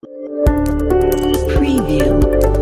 Preview.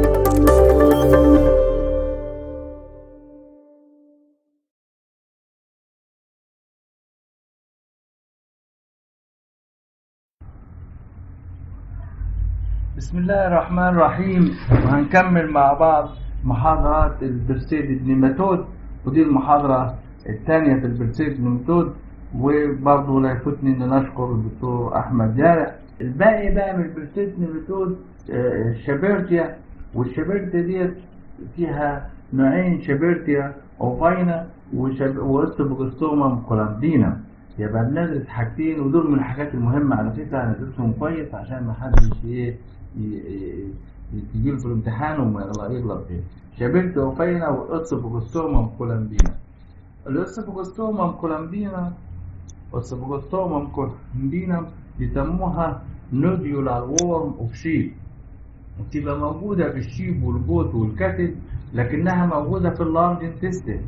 بسم الله الرحمن الرحيم وهنكمل مع بعض محاضرات البرسيد نيماتود ودي المحاضرة الثانية في البرسيد نيماتود وبرضه لا يفوتني ان نشكر الدكتور احمد جارح الباقي بقى من البرسيد نيماتود آه، الشبرتيا والشبرتيا ديت فيها نوعين شبرتيا اوفاينا وشب... واستبوجستوما كولاندينا يبقى بندرس حاجتين ودول من الحاجات المهمة على فكرة هندرسهم كويس عشان ما حدش ايه تجيله في الامتحان وما يغلط يغلط فيه شابلت اوفينا والاوتسبوجستوما كولامبينا الاوتسبوجستوما كولامبينا اوتسبوجستوما كولامبينا بيسموها نوديولار وورم اوف شيب بتبقى موجودة في الشيب والجوت والكتل لكنها موجودة في اللارج انتستين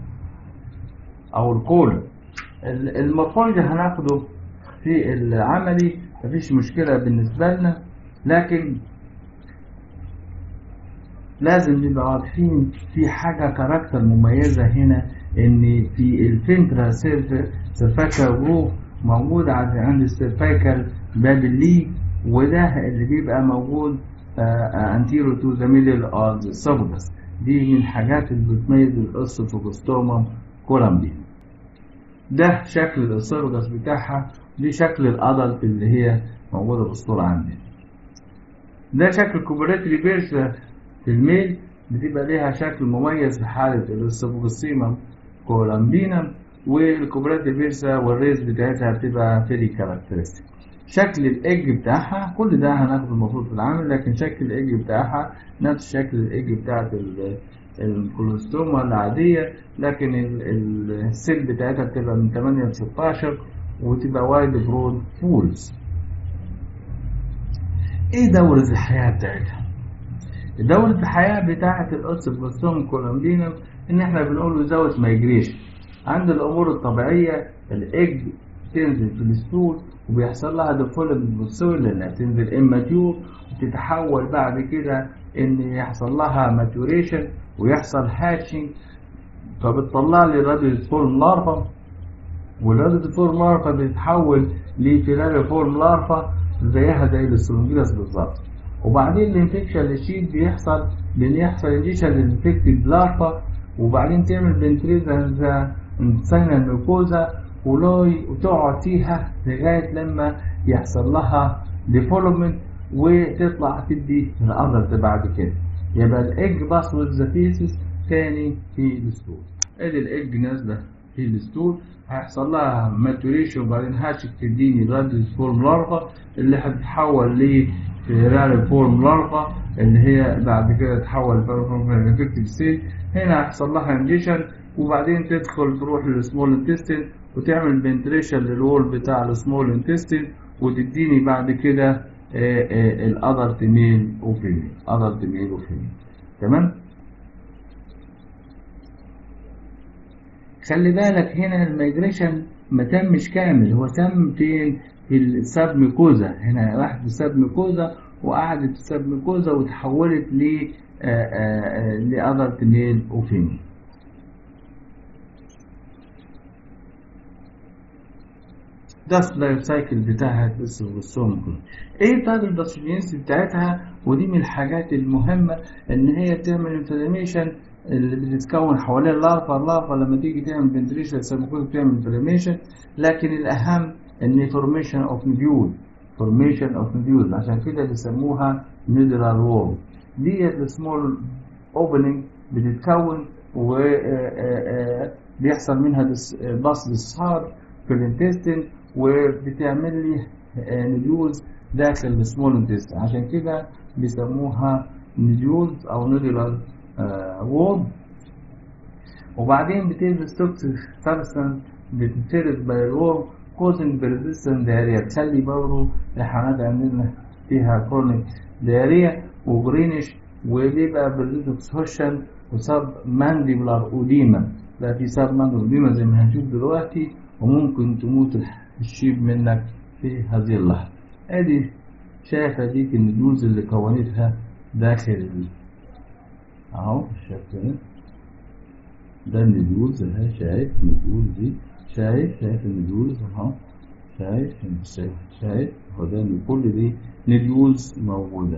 او الكولون المورفولوجي هناخده في العملي مفيش مشكلة بالنسبة لنا لكن لازم نبقى واضحين في حاجة كاركتر مميزة هنا ان في الفنترا سيرفاكال روف موجود عند السيرفاكال باب الليج وده اللي بيبقى موجود انتيرو تو ذا ميدل اوف ذا سوفجس دي من الحاجات اللي بتميز الاوسوفوجستوما كولامبي ده شكل الاسوفجس بتاعها دي شكل الادلت اللي هي موجوده في الصوره عندي ده شكل كوبريتري بيرسا في الميل بتبقى ليها شكل مميز في حالة الاسوفوجسيما كولامبينا والكوبريتري بيرسا والريز بتاعتها بتبقى فيري كاركترستيك شكل الايج بتاعها كل ده هناخده المفروض في العمل لكن شكل الايج بتاعها نفس شكل الايج بتاعت الكولوستوما العادية لكن السيل بتاعتها بتبقى من 8 ل 16 وتبقى وايد برود فولز ايه دورة الحياة بتاعتها؟ دورة الحياة بتاعت الاوسيبوستوم كولومبينا ان احنا بنقول له زاوية مايجريشن عند الامور الطبيعية الايج تنزل في الستول وبيحصل لها ديفولبمنت بالسويل لانها بتنزل اماتيور وتتحول بعد كده ان يحصل لها ماتوريشن ويحصل هاتشنج فبتطلع لي راديوس فورم لارفا والراديوس فورم لارفا بتتحول لفيلاري فورم لارفا زيها زي السلونجيلاس بالظبط وبعدين الانفكشن للشيت بيحصل لان يحصل انجيشن للانفكتد لارفا وبعدين تعمل بنتريزنز ساينال ميوكوزا ولوي وتقعد فيها لغايه لما يحصل لها ديفلوبمنت وتطلع تدي الارض بعد كده يبقى الايج باس وذ ذا فيسز تاني في الستول ادي الايج نازله في الستول هيحصل لها ماتوريشن وبعدين هاتشك تديني راديوس فورم لارفا اللي هتتحول ل فيراري فورم لارفا اللي هي بعد كده تتحول لانفكتيف ستيج هنا هيحصل لها انجيشن وبعدين تدخل تروح للسمول انتستين وتعمل بنتريشن للوول بتاع السمول انتستين وتديني بعد كده الادلت ميل وفيميل ادلت ميل وفيميل تمام خلي بالك هنا الميجريشن ما تمش كامل هو تم فين في السب ميكوزا هنا راحت في السب ميكوزا وقعدت في السب ميكوزا وتحولت ل لادلت ميل وفيميل ده اللايف سايكل بتاعها السوم كله ايه طيب الباثوجينيس بتاعتها ودي من الحاجات المهمه ان هي تعمل انفلاميشن اللي بتتكون حوالين اللارفا اللارفا لما تيجي تعمل فنتريشن السيرموكوز بتعمل انفلاميشن لكن الاهم ان فورميشن اوف نيديول فورميشن اوف نيديول عشان كده بيسموها نيدولار وول ديت السمول اوبننج بتتكون و بيحصل منها باص للصهار في الانتستين وبتعمل لي نيديولز داخل السمول انتستين عشان كده بيسموها نيديولز او نودولار وول وبعدين بتلبس توكسيك سبستانس بتتفرز باي الوول كوزنج بريزيستنت دايريا تخلي برضه الحيوانات عندنا فيها كرونيك دايريا وجرينش وبيبقى بريزيستنت هوشن وسب مانديبولار اوديما ده في سب مانديبولار اوديما زي ما هنشوف دلوقتي وممكن تموت الشيب منك في هذه اللحظة ادي شايف اديك الندوز اللي كونتها داخل ال- اهو بالشكل ده ده الندوز اهي شايف الندوز دي شايف شايف الندوز اهو شايف شايف شايف هو ده إن كل دي ندوز موجودة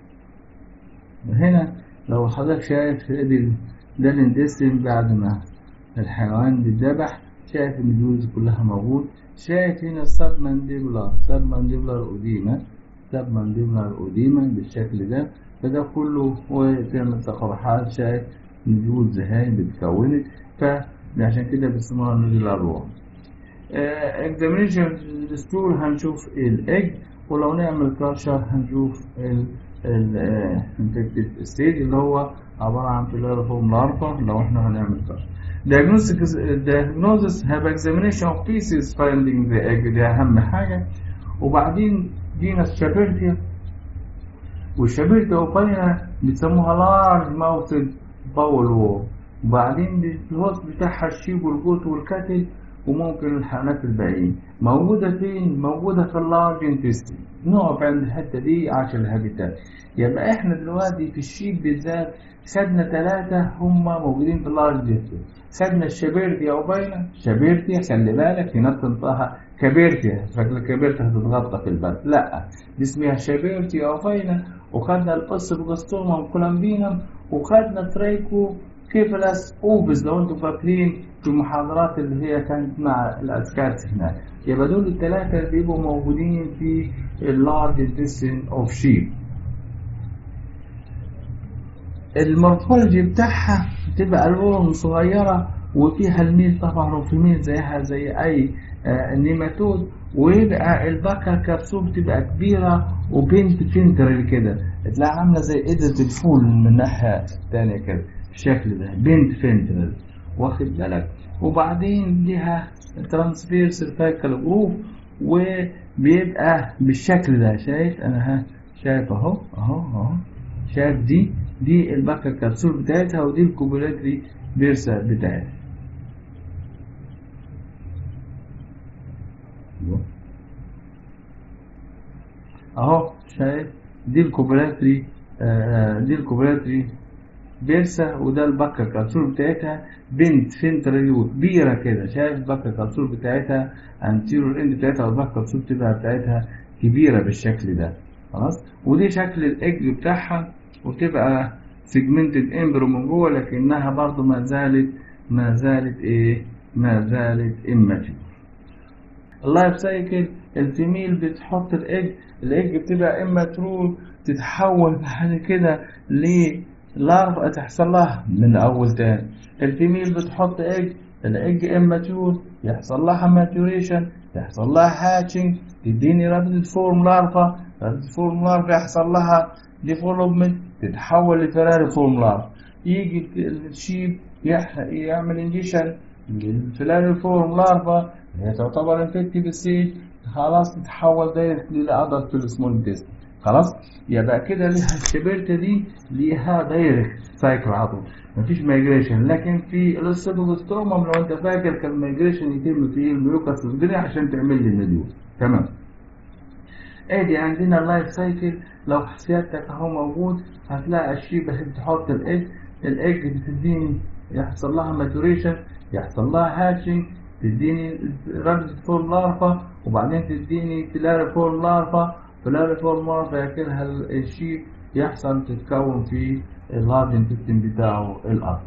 هنا لو حضرتك شايف ادي ده الانتستين بعد ما الحيوان بيتذبح شايف الندوز كلها موجود شايف هنا السب مانديبولار سب مانديبولار اوديما سب مانديبولار اوديما بالشكل ده فده كله هو بيعمل تقرحات شايف ندوز هاي بتكونت فعشان كده بيسموها نودولار وورم اكزامينشن الستول هنشوف الايج ولو نعمل كارشر هنشوف الانفكتد ستيج اللي هو عبارة عن فيلارفورم لارفا لو احنا هنعمل كارشر diagnosis diagnosis have examination of feces finding the egg دي أهم حاجة وبعدين جينس شابيرتيا والشابيرتيا أوباينا بيسموها لارج ماوثد باول وور وبعدين الهوست بتاعها الشيب والجوت والكاتل وممكن الحيوانات الباقيين موجودة فين؟ موجودة في اللارج انتستين نقف عند الحتة دي عشان الهابيتات يبقى احنا دلوقتي في الشيب بالذات خدنا ثلاثة هم موجودين في اللارج انتستين خدنا الشبيرتي او باينة شبيرتي خلي بالك في ناس تنطقها كبيرتي شكل كبيرتي هتتغطى في البلد لا دي اسمها شبيرتي او باينة وخدنا القص بجستوما وكولامبينم وخدنا تريكو كيفلاس اوبس لو انتم فاكرين في المحاضرات اللي هي كانت مع الاسكات هناك يبقى دول الثلاثة اللي بيبقوا موجودين في اللارج انتستين اوف شيب المورفولوجي بتاعها بتبقى الورم صغيرة وفيها الميل طبعا وفي زيها زي أي آه نيماتود ويبقى البكر كبسول بتبقى كبيرة وبنت فينترل كده تلاقيها عاملة زي إيدة الفول من الناحية التانية كده بالشكل ده بنت فينترل واخد بالك وبعدين ليها ترانسفير سيرفايكال جروف وبيبقى بالشكل ده شايف انا ها شايف اهو اهو اهو شايف دي دي الباكا كبسول بتاعتها ودي الكوبولاتري بيرسا بتاعتها اهو شايف دي الكوبولاتري آه دي الكوبولاتري بيرسا وده الباكا كبسول بتاعتها بنت فنتراليو كبيره كده شايف الباكا كبسول بتاعتها انتيرور اند بتاعتها والباكا كبسول بتبقى بتاعتها كبيره بالشكل ده خلاص ودي شكل الايج بتاعها وتبقى سيجمنتد امبرو من جوه لكنها برضو ما زالت ما زالت ايه ما زالت اماتيور اللايف سايكل الفيميل بتحط الايج الايج بتبقى اماترور تتحول بعد كده للارفا تحصل لها من اول تاني الفيميل بتحط ايج الايج اماتور يحصل لها ماتوريشن يحصل لها هاتشنج تديني رابد فورم لارفا رابد فورم لارفا يحصل لها ديفلوبمنت تتحول لفراري فورم لارفا يجي الشيب يعمل انجيشن للفلاري فورم لارفا هي تعتبر انفكتيف ستيج خلاص تتحول دايركت للادلت في السمول انتستين خلاص يبقى كده ليها الشبيرتة دي ليها دايركت سايكل على طول مفيش مايجريشن لكن في الاستروما لو انت فاكر كان المايجريشن يتم في الميوكاس الجري عشان تعمل لي النديول تمام ادي عندنا اللايف سايكل لو سيادتك اهو موجود هتلاقي الشيبة بتحط الايج الايج بتديني يحصل لها ماتوريشن يحصل لها هاتشنج تديني رابط فور لارفا وبعدين تديني تلاري فور لارفا تلاري فور لارفا ياكلها الشيب يحصل تتكون في اللارج انتستين بتاعه الارض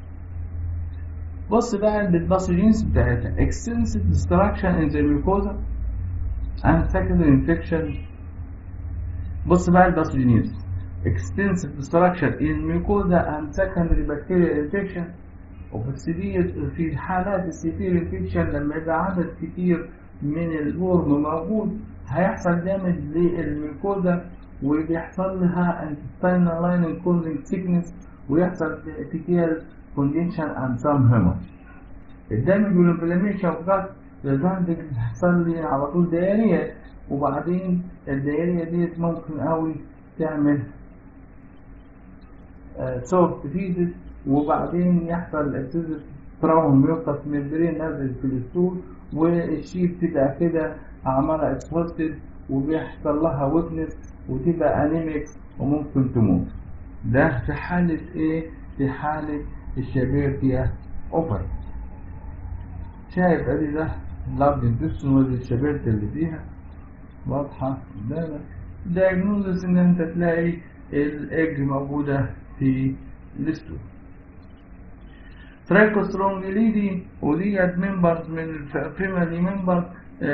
بص بقى للباثوجينز بتاعتها extensive destruction in the mucosa and secondary infection بص بقى الباثوجينز extensive destruction in mucosa and secondary bacterial infection وفي السيفير في حالات السيفير انفكشن لما يبقى عدد كتير من الورم موجود هيحصل دامج للميكوزا وبيحصل لها intestinal lining causing sickness ويحصل epithelial condition and some hemorrhage الدمج والانفلاميشن فقط لدرجة يحصل لي على طول ديارية وبعدين الديارية ديت ممكن قوي تعمل سوفت فيزيت وبعدين يحصل اكسسيف تراوم ميوكاس ممبرين نازل في الستول والشيب تبقى كده عمالة اكسبوستد وبيحصل لها ويكنس وتبقى انيميك وممكن تموت ده في حالة ايه في حالة الشبيرتيا اوفر شايف ادي ده لابد انتستون ودي الشبيرتيا اللي فيها واضحة قدامك دايجنوزس ان انت تلاقي الايج موجودة في الستول ترايكوسترونجليدي وديت ممبرز من الفيميلي ممبر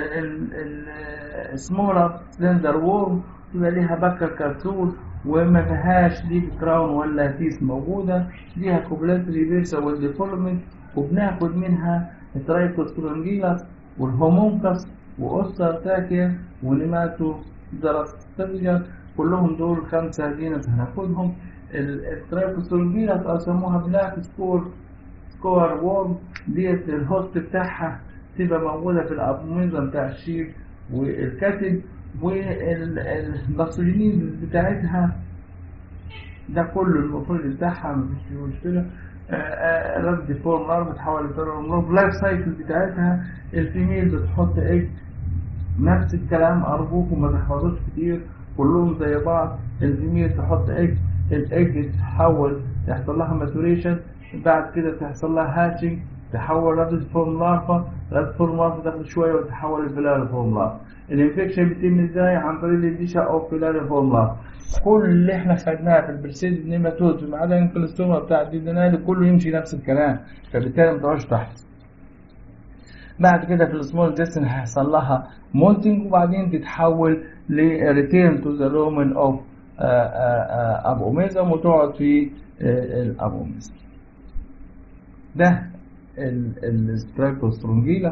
السمولر سلندر وورم يبقى ليها بكر كبسول وما فيهاش ليف كراون ولا تيس موجودة ليها كوبلاتري بيرسا والديفولمنت وبناخد منها الترايكوسترونجيلاس والهومونكس وأوستر تاكيا ونيماتو دراستيجر كلهم دول خمسة جينس هناخدهم الترايكوسترونجيلاس أو سموها بلاك سكور سكور وورم ديت الهوست بتاعها تبقى موجودة في الأبوميزم بتاع الشيب والكتب والنصريين بتاعتها ده كله المفروض بتاعها مفيش فيه مشكلة رد فورم نار بتحول لفورم اللايف سايكل بتاعتها الفيميل بتحط ايج نفس الكلام ارجوكم ما تحفظوش كتير كلهم زي بعض الفيميل تحط ايج الايج تتحول يحصل لها ماتوريشن بعد كده تحصل لها هاتشنج تحول رد فورم لارفا رد فورم لارفا تاخد شويه وتحول لفيلاري فورم لارفا الانفكشن بيتم ازاي عن طريق الديشا او فيلاري فورم لارفا كل اللي احنا خدناه في البرسيد نيماتود ما عدا الكوليستوما بتاع الديدنال كله يمشي نفس الكلام فبالتالي ما تقعدش تحت بعد كده في السمول ديستن هيحصل لها مولتنج وبعدين تتحول لريتيرن تو ذا لومن اوف ابوميزم وتقعد في الابوميزم ده السترايكوسترونجيلا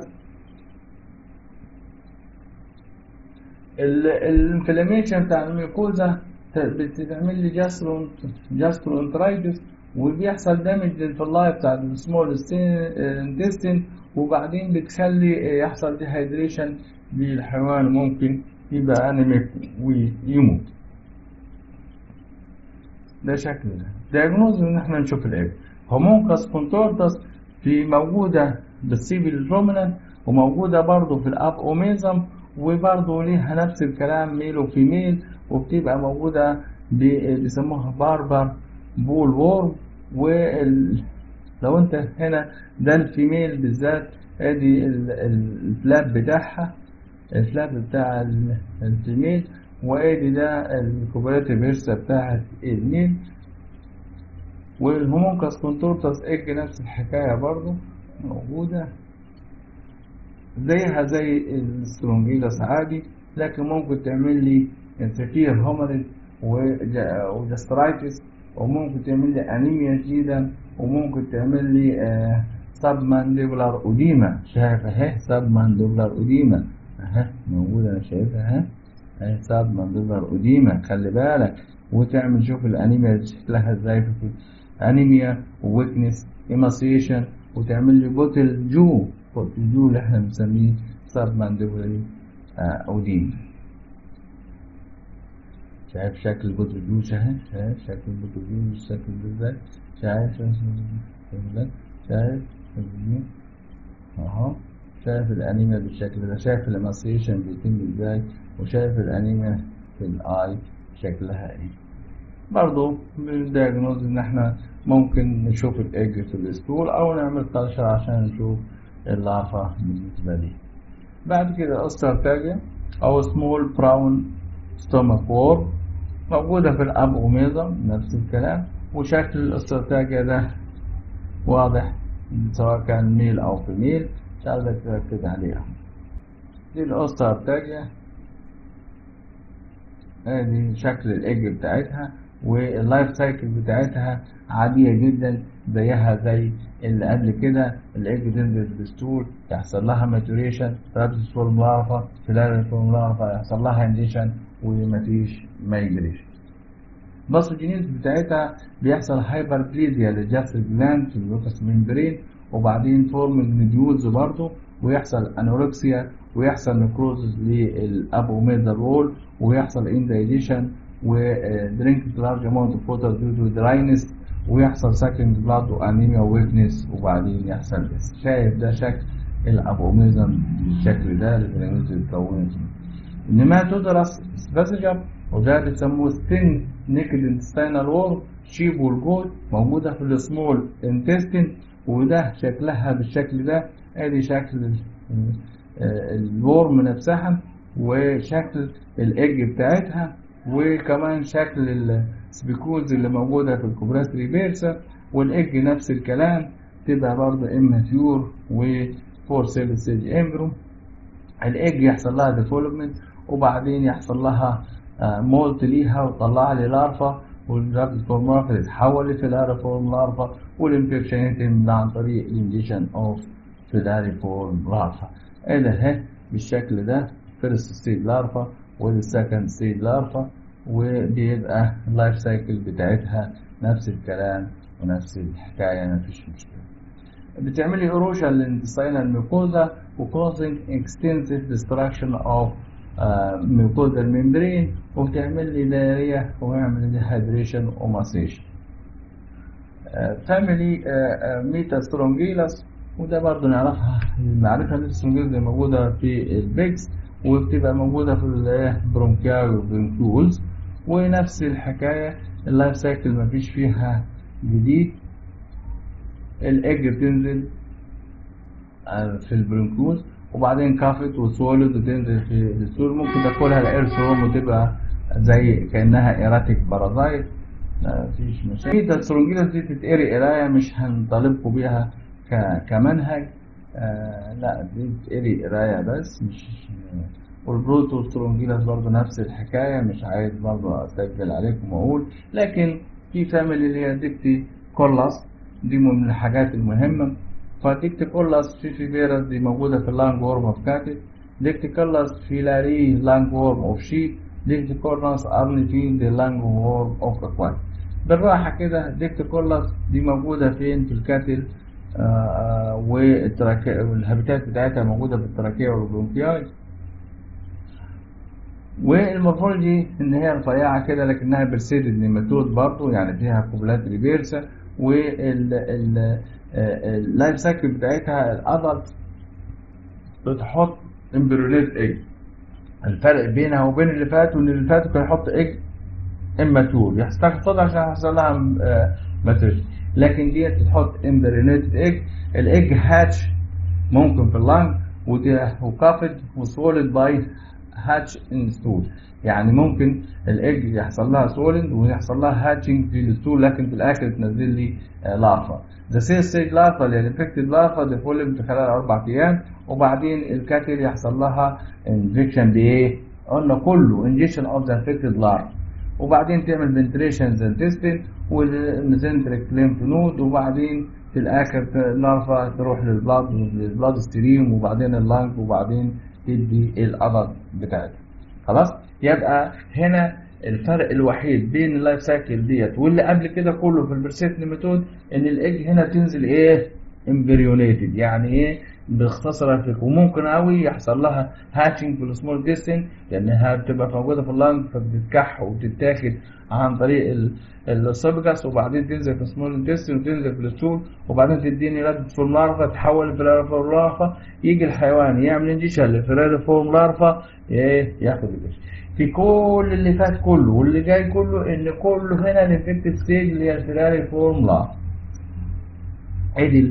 الانفلاميشن بتاع الميوكوزا بتعمل لي جاسترون جاسترونترايتس وبيحصل دامج للفلاي بتاع السمول انتستين وبعدين بتخلي يحصل ديهايدريشن للحيوان ممكن يبقى انيميك ويموت ده شكل ده دايجنوز ان احنا نشوف الايج هومونكاس كونتورتس في موجودة بالسيبل الرومنان وموجودة برضو في الاب اوميزم وبرضو ليها نفس الكلام ميل وفيميل وبتبقى موجودة بيسموها باربر بول وورم وال لو انت هنا ده الفيميل بالذات ادي الفلاب بتاعها الفلاب بتاع الفيميل وادي ده الكوبراتيف هيرسا بتاعت الميل والهومونكاس كونتورتس ايج نفس الحكاية برضو موجودة زيها زي السترونجيلاس عادي لكن ممكن تعمل لي انسفير هومريد وجاسترايتس وممكن تعمل لي انيميا شديدا وممكن تعمل لي آه سب مانديبولار اوديما شايف اهي سب مانديبولار اوديما اهي موجودة انا شايفها اهي اهي سب مانديبولار اوديما خلي بالك وتعمل شوف الانيميا شكلها ازاي في انيميا وويكنس ايماسيشن وتعمل لي بوتل جو بوتل جو اللي احنا بنسميه سب مانديبولاري اوديما شايف شكل بوتل جو شايف شايف شكل بوتل جو الشكل ده ازاي شايف شايف شايف اهو شايف الانيميا بالشكل ده شايف الاماسيشن بيتم ازاي وشايف الانيميا في الاي شكلها ايه برضو بالدياجنوز ان احنا ممكن نشوف الايج في الاسطول او نعمل قشر عشان نشوف اللافة بالنسبة لي بعد كده استراتيجيا او سمول براون ستومك وور موجودة في الابوميزم نفس الكلام وشكل الاستراتيجيا ده واضح سواء كان ميل او فيميل مش عايزك تركز عليها دي الاستراتيجيا ادي شكل الايج بتاعتها واللايف سايكل بتاعتها عادية جدا زيها زي اللي قبل كده الايج تنزل بالستول يحصل لها ماتوريشن ترابس فورم لارفا فيلاري فورم لارفا يحصل لها هنديشن ومفيش مايجريشن بص الجينيز بتاعتها بيحصل هايبر بليزيا للجاستريك جلاند في اللوكس ممبرين وبعدين فورم ميديوز برضه ويحصل انوركسيا ويحصل نكروزز للابوميزال وول ويحصل اندايجيشن ودرينك لارج اماونت اوف ووتر ديو تو دراينس ويحصل سكند بلاد وانيميا ويكنس وبعدين يحصل بس شايف ده شكل الابوميزم بالشكل ده الجرانيوز اللي اتكونت نيماتودرس سباسجر وده بيسموه ستين نيكد انتستينال وورم شيب والجود موجودة في السمول انتستين وده شكلها بالشكل ده ادي شكل الورم نفسها وشكل الايج بتاعتها وكمان شكل السبيكولز اللي موجودة في الكوبراستري بيرسا والايج نفس الكلام تبقى برضه اماتيور وفور سيل ستيج امبرو الايج يحصل لها ديفلوبمنت وبعدين يحصل لها مولت ليها وطلع لي لارفا والفورم لارفا تتحول لفيلاري فورم لارفا والانفكشن يتم عن طريق الانجيشن اوف فيلاري فورم لارفا الى اهي بالشكل ده فيرست ستيج لارفا والسكند ستيج لارفا وبيبقى اللايف سايكل بتاعتها نفس الكلام ونفس الحكايه مفيش مشكله بتعمل لي ايروشن للانتستينال ميوكوزا وكوزنج اكستنسيف ديستراكشن اوف ميوكوزال ميمبرين وبتعمل لي دايريا ويعمل لي هيدريشن وماسيشن فاميلي ميتا سترونجيلاس وده برضه نعرفها المعرفة السترونجيلاس اللي موجودة في البيكس وبتبقى موجودة في البرونكيال والبرونكيولز ونفس الحكاية اللايف سايكل مفيش فيها جديد الايج بتنزل في البرونكيولز وبعدين كافت وسولد وتنزل في السور ممكن تاكلها الايرثروم وتبقى زي كانها ايراتيك بارازايت مفيش مشاكل السترونجيلاس دي تتقري قرايه مش هنطالبكم بيها كمنهج آه لا دي تتقري قرايه بس مش والبروتو سترونجيلاس برضه نفس الحكايه مش عايز برضه اسجل عليكم واقول لكن في فاميلي اللي هي ديكتي كولاس دي من الحاجات المهمه فديكتي كولاس في فيفيرس دي موجوده في اللانج وورم اوف كاتت ديكتي كولاس في لاري لانج وورم اوف شيب ديكتي كولاس ارنيتين دي لانج وورم اوف اكوان بالراحه كده ديكتي كولاس دي موجوده فين في الكاتل والتراكية والهابيتات بتاعتها موجودة في التراكية والبرونكياي والمورفولوجي ان هي رفيعة كده لكنها برسيدد نيماتود برضه يعني فيها كوبلات ريفيرسا واللايف سايكل بتاعتها الادلت بتحط امبريوليت ايج الفرق بينها وبين اللي فات وان اللي فات كان يحط ايج اماتور يحصل عشان يحصل لها ماتريش لكن ديت بتحط امبرينيتد ايج الايج هاتش ممكن في اللنج وكافد وسولد باي هاتش ان ستول يعني ممكن الايج يحصل لها سولند ويحصل لها هاتشنج في الستول لكن في الاخر تنزل لي لارفا ذا سيل ستيج لارفا اللي الانفكتد لارفا ديفولب في خلال اربع ايام وبعدين الكاتل يحصل لها انفكشن بايه؟ قلنا كله انجكشن اوف ذا انفكتد لارفا وبعدين تعمل فنتريشن انتستين والميزنتريك ليمف نود وبعدين في الاخر اللارفا تروح للبلاد للبلاد ستريم وبعدين اللانج وبعدين تدي العضل بتاعتها خلاص يبقى هنا الفرق الوحيد بين اللايف سايكل ديت واللي قبل كده كله في البرسيت نيماتود ان الايج هنا بتنزل ايه امبريونيتد يعني ايه باختصار فيك وممكن قوي يحصل لها هاتشنج في السمول ديستين لانها بتبقى موجوده في اللانج فبتتكح وبتتاخد عن طريق السبجاس وبعدين تنزل في السمول ديستين وتنزل في الستول وبعدين تديني رد فورم لارفا تحول لفيراري فورم لارفا يجي الحيوان يعمل انجيشن لفيراري فورم لارفا ايه ياخد الجيش في كل اللي فات كله واللي جاي كله ان كله هنا الانفكتد ستيج اللي هي الفيراري فورم لارفا ادي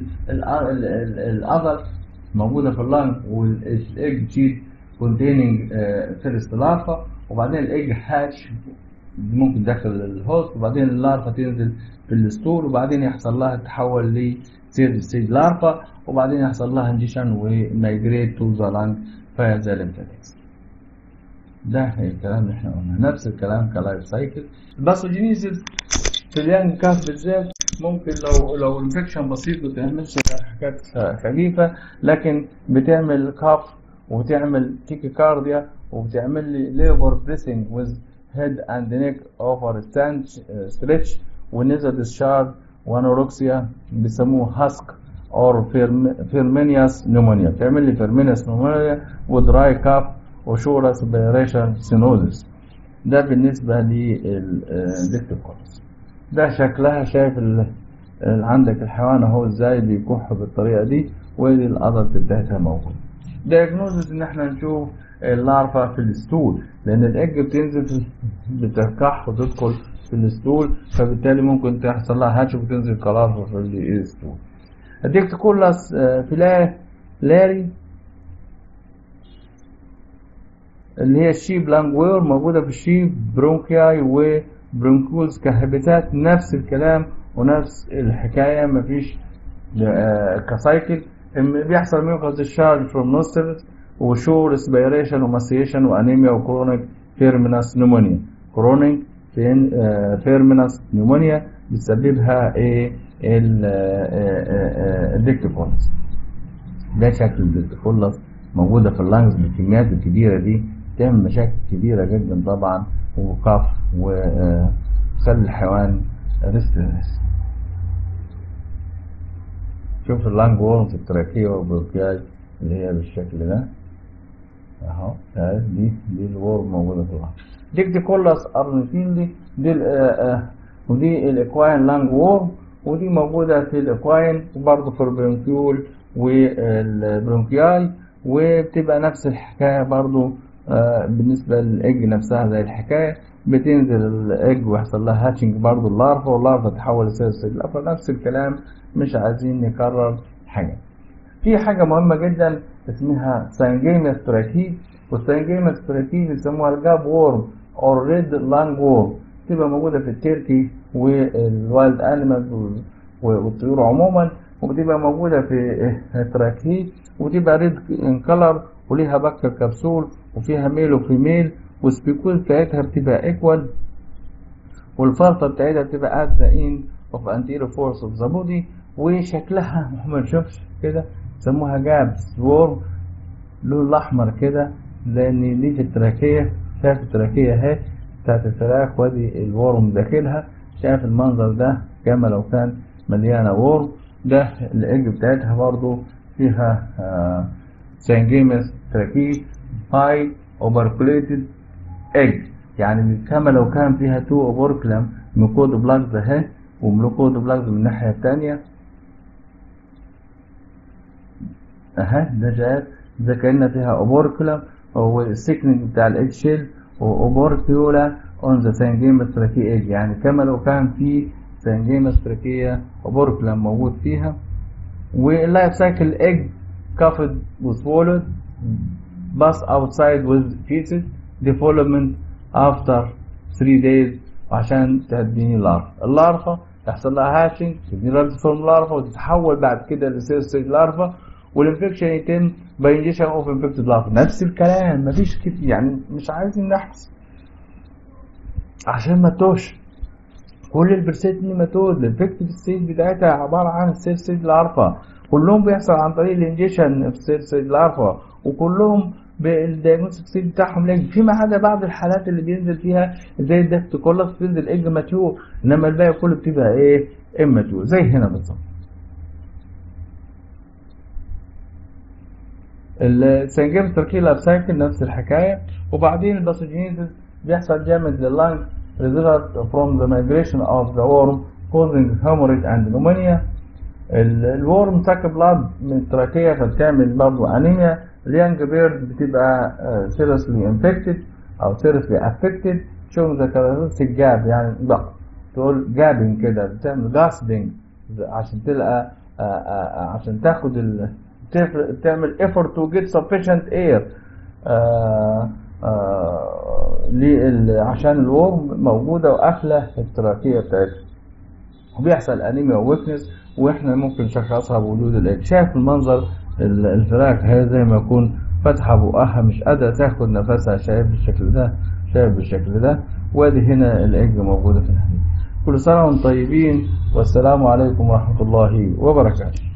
الادلت موجوده في اللانج والايج تشيت كونتيننج فيرست لارفا وبعدين الايج هاتش ممكن داخل الهوست وبعدين اللارفا تنزل في الستول وبعدين يحصل لها تحول لثيرد ستيج لارفا وبعدين يحصل لها انجيشن ومايجريت تو ذا لانج فيزا ليمفاتكس ده هي الكلام اللي احنا قلنا نفس الكلام كلايف سايكل الباثوجينيسيس في اليانج كاف بالذات ممكن لو لو انفكشن بسيط ما بتعملش حاجات خفيفه لكن بتعمل كاف وبتعمل تيكيكارديا وبتعمل لي ليبر بريسنج ويز هيد اند نيك اوفر ستاند ستريتش ونزل ديسشارج وانوركسيا بيسموه هاسك اور فيرمينياس نيمونيا بتعمل لي فيرمينياس نيمونيا ودراي كاف وشورا سبيريشن سينوزس ده بالنسبه للديكتوكورس ده شكلها شايف اللي عندك الحيوان اهو ازاي بيكح بالطريقه دي ودي الادلت بتاعتها موجوده دايجنوزز ان احنا نشوف اللارفا في الستول لان الايج بتنزل في بتركح وتدخل في الستول فبالتالي ممكن تحصل لها هاتش وتنزل كلارفا في الستول الديكتيكولاس فيلا لاري اللي هي الشيب لانجوير موجودة في الشيب برونكياي وبرونكولز كهبتات نفس الكلام ونفس الحكاية مفيش آه، كسايكل إم- بيحصل ميوكاس discharge from nostrils وشو ريسبيريشن وماسيشن وانيميا وكرونيك فيرمينس نيمونيا كرونيك فيرمينس نيمونيا بتسببها ايه الديكتيكولس ده شكل الديكتيكولس موجودة في اللانجز بالكميات الكبيرة دي تعمل مشاكل كبيرة جدا طبعا وقف وخلي الحيوان ريستلس شوف اللانج وورمز التراكية والبروكياي اللي هي بالشكل ده اهو آه، دي دي الورم موجودة في اللانج ديكتيكولاس ارنفيلي دي ال- آه، آه، ودي الاكواين لانج وورم ودي موجودة في الاكواين وبرضه في البرونكيول والبرونكياي وبتبقى نفس الحكاية برضه آه، بالنسبة للإج نفسها زي الحكاية بتنزل الإج ويحصل لها هاتشنج برضه اللارفا واللارفا تتحول لسيلز اللارفا نفس الكلام مش عايزين نكرر حاجة في حاجة مهمة جدا اسمها سانجيميس تراكيد والسانجيميس تراكيد بيسموها الجاب وورم أو ريد لانج وورم تبقى موجودة في التركي والوايلد أنيمالز والطيور عموما وبتبقى موجودة في تراكيد وتبقى ريد ان كلر وليها بكر كبسول وفيها ميل وفيميل والسبيكول بتاعتها بتبقى ايكوال والفرطة بتاعتها بتبقى ات ذا ان اوف انتيرو فورس اوف ذا بودي وشكلها ما نشوفش كده يسموها جابس وورم لون الاحمر كده لان دي في التراكية شايف التراكية اهي بتاعت الفراخ وادي الورم داخلها شايف المنظر ده كما لو كان مليانة ورم ده الايج بتاعتها برضو فيها آه سانجيمس تراكيد هاي اوبركوليتد ايج يعني كما لو كان فيها تو اوبركلم ميكود بلاجز اهي وميكود بلاجز من الناحية التانية اهي ده جاءت ده كأن فيها اوبركلم والسيكنج بتاع الايج شيل واوبركيولا اون ذا سانجيمس تراكي ايج يعني كما لو كان في سانجيمس تراكية اوبركلم موجود فيها واللايف سايكل ايج covered with swallowed bust outside with feces development after 3 days عشان تديني لارفا اللارفا يحصل لها هاشنج تديني لارفا فورم لارفا وتتحول بعد كده لسيرستيج لارفا والانفكشن يتم باينجيشن اوف انفكتد لارفا نفس الكلام مفيش كتير يعني مش عايزين نحس عشان ما توش كل البرسيت نيماتود الانفكتد ستيج بتاعتها عباره عن سيرستيج لارفا كلهم بيحصل عن طريق الانجيشن في سيرستيج لارفا وكلهم بالدياجنوستيك ستيج بتاعهم لاج فيما عدا بعض الحالات اللي بينزل فيها زي الدكتيكولاس بتنزل ايج ماتيور انما الباقي كله بتبقى ايه اماتيور زي هنا بالظبط السنجيم تركيلا سايكل نفس الحكايه وبعدين الباثوجينيسيس بيحصل جامد لللانج result from the migration of the worm causing hemorrhage and pneumonia الورم ساك بلاد من التراكية فبتعمل برضه انيميا اليانج بيرد بتبقى سيريسلي انفكتد او سيريسلي افكتد شوف ذا كاركترستيك جاب يعني ضغط تقول جابنج كده بتعمل جاسبنج عشان تلقى آه، آه، عشان تاخد ال تف- تعمل effort to get sufficient air آه، آه، لل- عشان الورم موجودة وقافلة التراكية بتاعتها وبيحصل انيميا وويكنس واحنا ممكن نشخصها بوجود الايج شايف المنظر ال- الفراخ هي زي ما يكون فاتحه بقها مش قادره تاخد نفسها شايف بالشكل ده شايف بالشكل ده وادي هنا الايج موجوده في الحديد كل سنه وانتم طيبين والسلام عليكم ورحمه الله وبركاته